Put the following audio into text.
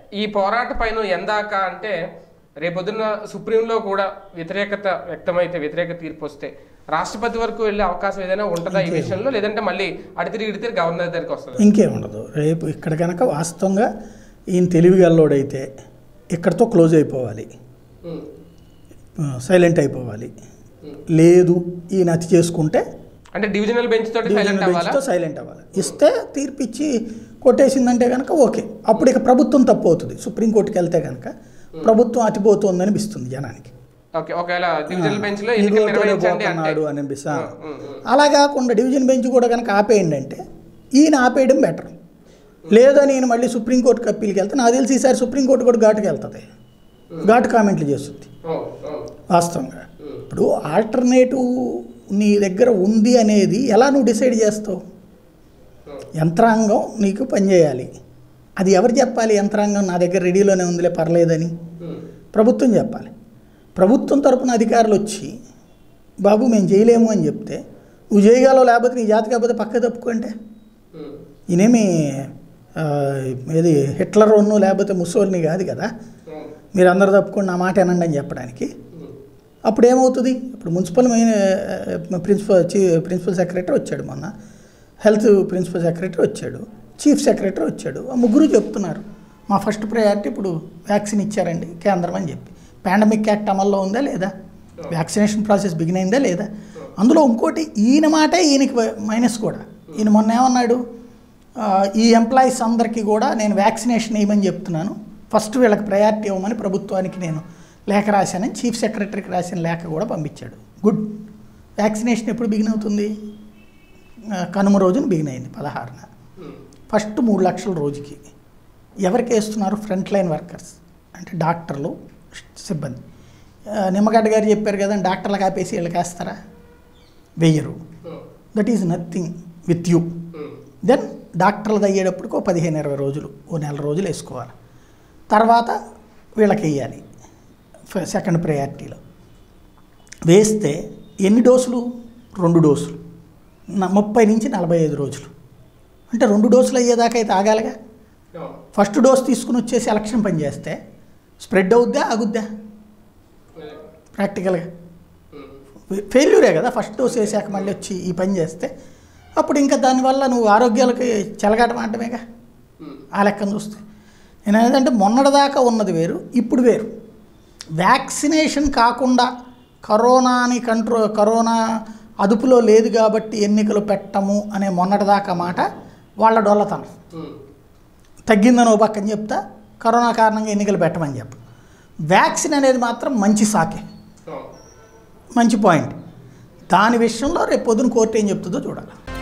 ఈ పోరాట పైన ఎందాక అంటే రేపొద్దున సుప్రీంలో కూడా వ్యతిరేకత వ్యక్తమైతే వ్యతిరేక తీర్పు వస్తే రాష్ట్రపతి వరకు వెళ్ళే అవకాశం ఏదైనా ఉంటుందా ఈ విషయంలో లేదంటే మళ్ళీ అడితిరిగి ఇడితిరి గవర్నర్ దగ్గరికి వస్తుంది ఇంకేం ఉండదు రేపు ఇక్కడ కనుక వాస్తవంగా ఈయన తెలివిగల్లోడైతే ఇక్కడతో క్లోజ్ అయిపోవాలి సైలెంట్ అయిపోవాలి లేదు ఈయన అతి చేసుకుంటే అంటే డివిజనల్ బెంచ్ తోటి సైలెంట్ అవ్వాలా బెంచ్తో సైలెంట్ అవ్వాలి ఇస్తే తీర్పు ఇచ్చి కొట్టేసిందంటే కనుక ఓకే అప్పుడు ఇక ప్రభుత్వం తప్పు అవుతుంది సుప్రీంకోర్టుకి వెళ్తే కనుక ప్రభుత్వం అతిపోతుంది అనిపిస్తుంది జనానికి ఓకే ఒకవేళ డివిజనల్ బెంచ్ లో ఎన్నికలు ఈగోతోనే నిర్వహించండి అంటే పోతున్నాడు అని అనిపిస్తా ఉమ్, ఉమ్. అలా కాకుండా డివిజన్ బెంచ్ కూడా కనుక ఆపేయండి అంటే ఈయన ఆపేయడం బెటర్ లేదని ఈయన మళ్ళీ సుప్రీంకోర్టుకి అప్పీల్కి వెళ్తే నాకు తెలిసి ఈసారి సుప్రీంకోర్టు కూడా ఘాటుకి వెళ్తుంది ఘాటు కామెంట్లు చేస్తుంది ఓ, ఓ. వాస్తవంగా ఇప్పుడు ఆల్టర్నేటివ్ నీ దగ్గర ఉంది అనేది ఎలా నువ్వు డిసైడ్ చేస్తావు యంత్రాంగం నీకు పనిచేయాలి అది ఎవరు చెప్పాలి యంత్రాంగం నా దగ్గర రెడీలోనే ఉందిలే పర్లేదని ఉమ్, ప్రభుత్వం చెప్పాలి ప్రభుత్వం తరపున అధికారులు వచ్చి బాబు మేము చేయలేము అని చెప్తే నువ్వు చేయగలవు లేకపోతే నీ జాతి కాకపోతే పక్క తప్పుకుంటే ఉమ్, ఈయనేమి ఆ, ఏది హిట్లర్ ఉన్ను లేకపోతే ముసోల్ని కాదు కదా ఉమ్, మీరు అందరు తప్పుకొని నా మాట వినండి అని చెప్పడానికి ఉమ్. అప్పుడు ఏమవుతుంది ఇప్పుడు మున్సిపల్ మెయిన్ ప్రిన్సిపల్ చీ ప్రిన్సిపల్ సెక్రటరీ వచ్చాడు మొన్న హెల్త్ ప్రిన్సిపల్ సెక్రటరీ వచ్చాడు చీఫ్ సెక్రటరీ వచ్చాడు ఆ ముగ్గురు చెప్తున్నారు మా ఫస్ట్ ప్రయారిటీ ఇప్పుడు వ్యాక్సిన్ ఇచ్చారండి కేంద్రం అని చెప్పి పాండమిక్ యాక్ట్ అమల్లో ఉందా లేదా వ్యాక్సినేషన్ ప్రాసెస్ బిగిన్ అయిందా లేదా అందులో ఇంకోటి ఈయన మాటే ఈయనకి మైనస్ కూడా ఈయన మొన్న ఏమన్నాడు ఆ, ఈ ఎంప్లాయీస్ అందరికీ కూడా నేను వ్యాక్సినేషన్ వేయమని చెప్తున్నాను ఫస్ట్ వీళ్ళకి ప్రయారిటీ ఇవ్వమని ప్రభుత్వానికి నేను లేఖ రాశానని చీఫ్ సెక్రటరీకి రాసిన లేఖ కూడా పంపించాడు గుడ్ వ్యాక్సినేషన్ ఎప్పుడు బిగిన్ అవుతుంది ఆ, కనుమ రోజున బిగిన్ అయింది పదహారున ఫస్ట్ మూడు లక్షల రోజుకి ఎవరికి వేస్తున్నారు ఫ్రంట్ లైన్ వర్కర్స్ అంటే డాక్టర్లు సిబ్బంది ఆ, నిమ్మగడ్డ గారు చెప్పారు కదా డాక్టర్లకు ఆపేసి వీళ్ళకి వేస్తారా వెయ్యరు that is nothing with you then డాక్టర్లది అయ్యేటప్పటికి ఓ పదిహేను ఇరవై రోజులు ఓ నెల రోజులు వేసుకోవాలి తర్వాత వీళ్ళకి వేయాలి ఫ- సెకండ్ ప్రయారిటీలో వేస్తే ఎన్ని డోసులు రెండు డోసులు న- ముప్పై నుంచి నలభై ఐదు రోజులు అంటే రెండు డోసులు అయ్యేదాకా అయితే ఆగాలిగా ఫస్ట్ డోస్ తీసుకుని వచ్చేసి ఎలక్షన్ పని చేస్తే స్ప్రెడ్ అవుద్దా ఆగుద్దా ప్రాక్టికల్గా ఫెయిల్యూరే కదా ఫస్ట్ డోస్ వేసాక మళ్ళీ వచ్చి ఈ పని చేస్తే అప్పుడు ఇంకా దానివల్ల నువ్వు ఆరోగ్యాలకి చెలగాటం ఆడటమేగా ఆ లెక్కను చూస్తే నేను ఏంటంటే మొన్నటిదాకా ఉన్నది వేరు ఇప్పుడు వేరు వ్యాక్సినేషన్ కాకుండా కరోనాని కంట్రో కరోనా అదుపులో లేదు కాబట్టి ఎన్నికలు పెట్టము అనే మొన్నటిదాకా మాట వాళ్ళ డొల్లతనం తగ్గిందని ఓ పక్కన చెప్తా కరోనా కారణంగా ఎన్నికలు పెట్టమని చెప్పు వ్యాక్సిన్ అనేది మాత్రం మంచి సాకే మంచి పాయింట్ దాని విషయంలో రేపు పొద్దున కోర్టు ఏం చెప్తుందో చూడాలి